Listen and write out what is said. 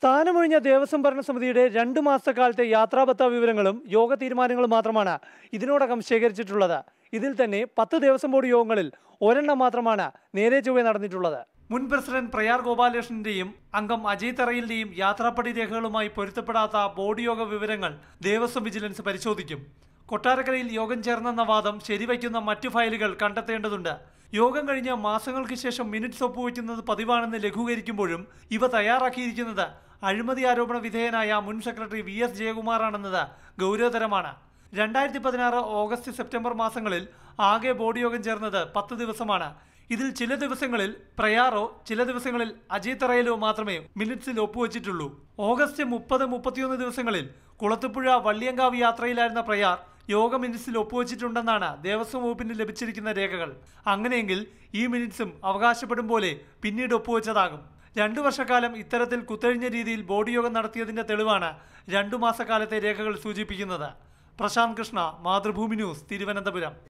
സ്ഥാനമൊഴിഞ്ഞ ദേവസ്വം ഭരണസമിതിയുടെ രണ്ട് മാസക്കാലത്തെ യാത്രാബത്ത വിവരങ്ങളും യോഗ തീരുമാനങ്ങളും മാത്രമാണ് ഇതിനോടകം ശേഖരിച്ചിട്ടുള്ളത് ഇതിൽ തന്നെ പത്ത് ദേവസ്വം ബോർഡ് യോഗങ്ങളിൽ ഒരെണ്ണം മാത്രമാണ് നേരെ ചൊവ്വെ നടന്നിട്ടുള്ളത് മുൻ പ്രസിഡന്റ് പ്രയാർ ഗോപാലകൃഷ്ണന്റെയും അംഗം അജയ് തറയിലിന്റെയും യാത്രാപ്പടി രേഖകളുമായി പൊരുത്തപ്പെടാത്ത ബോർഡ് യോഗ വിവരങ്ങൾ ദേവസ്വം വിജിലൻസ് പരിശോധിക്കും കൊട്ടാരക്കരയിൽ യോഗം ചേർന്നെന്ന വാദം ശരിവയ്ക്കുന്ന മറ്റു ഫയലുകൾ കണ്ടെത്തേണ്ടതുണ്ട് യോഗം കഴിഞ്ഞ് മാസങ്ങൾക്ക് ശേഷം മിനിറ്റ്സ് ഒപ്പുവയ്ക്കുന്നത് പതിവാണെന്ന് ലഘൂകരിക്കുമ്പോഴും ഇവ തയ്യാറാക്കിയിരിക്കുന്നത് അഴിമതി ആരോപണ വിധേയനായ മുൻ സെക്രട്ടറി വി എസ് ജയകുമാറാണെന്നത് ഗൗരവതരമാണ് രണ്ടായിരത്തി പതിനാറ് ഓഗസ്റ്റ് സെപ്റ്റംബർ മാസങ്ങളിൽ ആകെ ബോർഡ് യോഗം ചേർന്നത് പത്ത് ദിവസമാണ് ഇതിൽ ചില ദിവസങ്ങളിൽ പ്രയാറോ ചില ദിവസങ്ങളിൽ അജയ് തറയിലോ മാത്രമേ മിനിറ്റ്സിൽ ഒപ്പുവച്ചിട്ടുള്ളൂ ഓഗസ്റ്റ് മുപ്പത് മുപ്പത്തിയൊന്ന് ദിവസങ്ങളിൽ കുളത്തുപുഴ വള്ളിയങ്കാവ് യാത്രയിലായിരുന്ന പ്രയാർ യോഗ മിനിറ്റ്സിൽ ഒപ്പുവച്ചിട്ടുണ്ടെന്നാണ് ദേവസ്വം വകുപ്പിന് ലഭിച്ചിരിക്കുന്ന രേഖകൾ അങ്ങനെയെങ്കിൽ ഈ മിനിറ്റ്സും അവകാശപ്പെടും പോലെ പിന്നീട് ഒപ്പുവെച്ചതാകും രണ്ടു വർഷക്കാലം ഇത്തരത്തിൽ കുത്തഴിഞ്ഞ രീതിയിൽ ബോർഡ് യോഗം നടത്തിയതിന്റെ തെളിവാണ് രണ്ടു മാസക്കാലത്തെ രേഖകൾ സൂചിപ്പിക്കുന്നത് പ്രശാന്ത് കൃഷ്ണ മാതൃഭൂമി ന്യൂസ് തിരുവനന്തപുരം